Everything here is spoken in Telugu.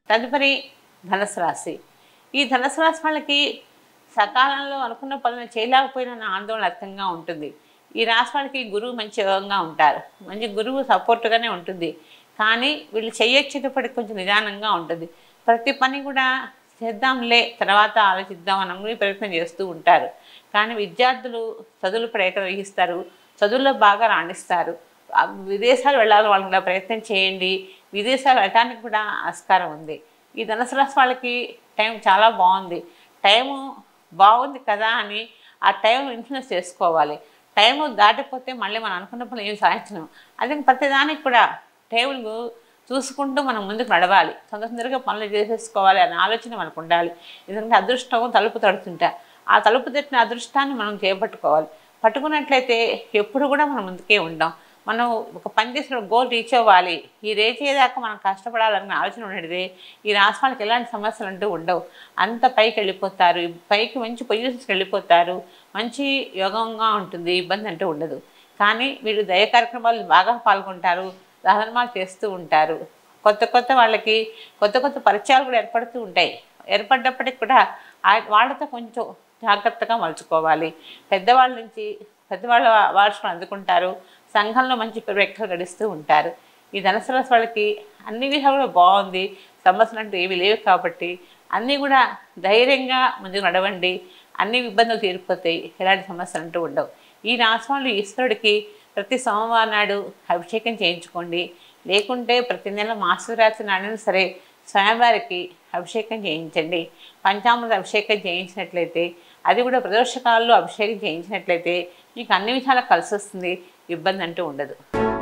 తదుపరి ధనుసు రాశి ఈ ధనుసు రాశి వాళ్ళకి సకాలంలో అనుకున్న పనులు చేయలేకపోయినా ఆందోళన అర్థంగా ఉంటుంది ఈ రాశి వాళ్ళకి గురువు మంచి యోగంగా ఉంటారు మంచి గురువు సపోర్ట్గానే ఉంటుంది కానీ వీళ్ళు చేయొచ్చేటప్పటికి కొంచెం నిదానంగా ఉంటుంది ప్రతి పని కూడా చేద్దాంలే తర్వాత ఆలోచిద్దాం అని అనుకుని ప్రయత్నం చేస్తూ ఉంటారు కానీ విద్యార్థులు చదువులు ప్రయత్నం వహిస్తారు చదువుల్లో బాగా రాణిస్తారు ఆ విదేశాలు వెళ్ళాలి వాళ్ళు కూడా ప్రయత్నం చేయండి విదేశాలు వెళ్ళడానికి కూడా ఆస్కారం ఉంది ఈ ధనుసు రాశి వాళ్ళకి టైం చాలా బాగుంది టైము బాగుంది కదా అని ఆ టైం ఇన్ఫ్లుయెన్స్ చేసుకోవాలి టైం దాటిపోతే మళ్ళీ మనం అనుకున్న పనులు ఏం సాధించలేము అదే ప్రతిదానికి కూడా టైం చూసుకుంటూ మనం ముందుకు నడవాలి తొందర తొందరగా పనులు చేసేసుకోవాలి అనే ఆలోచన మనకు ఉండాలి ఎందుకంటే అదృష్టం తలుపు తడుతుంటా ఆ తలుపు తట్టిన అదృష్టాన్ని మనం చేపట్టుకోవాలి పట్టుకున్నట్లయితే ఎప్పుడు కూడా మనం ముందుకే ఉండాం మనం ఒక పని చేసిన గోల్ రీచ్ అవ్వాలి ఈ రీచ్ అయ్యేదాకా మనం కష్టపడాలన్న ఆలోచన ఉండేది ఈ రాష్ట్ర వాళ్ళకి ఎలాంటి సమస్యలు అంటూ ఉండవు అంత పైకి వెళ్ళిపోతారు పైకి మంచి పొజిషన్స్కి వెళ్ళిపోతారు మంచి యోగంగా ఉంటుంది ఇబ్బంది అంటూ ఉండదు కానీ వీళ్ళు దయ కార్యక్రమాలు బాగా పాల్గొంటారు దానమాలు చేస్తూ ఉంటారు కొత్త కొత్త వాళ్ళకి కొత్త కొత్త పరిచయాలు కూడా ఏర్పడుతూ ఉంటాయి ఏర్పడ్డప్పటికి కూడా ఆ- వాళ్ళతో కొంచెం జాగ్రత్తగా మలుచుకోవాలి పెద్దవాళ్ళ నుంచి పెద్దవాళ్ళ వారసులు అందుకుంటారు సంఘంలో మంచి వ్యక్తులు గడిస్తూ ఉంటారు ఈ ధనుసు రాశి వాళ్ళకి అన్ని విధాలు కూడా బాగుంది సమస్యలు అంటూ ఏవి లేవు కాబట్టి అన్నీ కూడా ధైర్యంగా ముందుకు నడవండి అన్ని ఇబ్బందులు తీరిపోతాయి ఎలాంటి సమస్యలు అంటూ ఉండవు ఈ రాశి వాళ్ళు ఈశ్వరుడికి ప్రతి సోమవారం నాడు అభిషేకం చేయించుకోండి లేకుంటే ప్రతి నెల మాసరాత్రి నాడైనా సరే స్వామివారికి అభిషేకం చేయించండి పంచామృత అభిషేకం చేయించినట్లయితే అది కూడా ప్రదోషకాలలో అభిషేకం చేయించినట్లయితే మీకు అన్ని విధాలా కలిసి వస్తుంది ఇబ్బంది అంటూ ఉండదు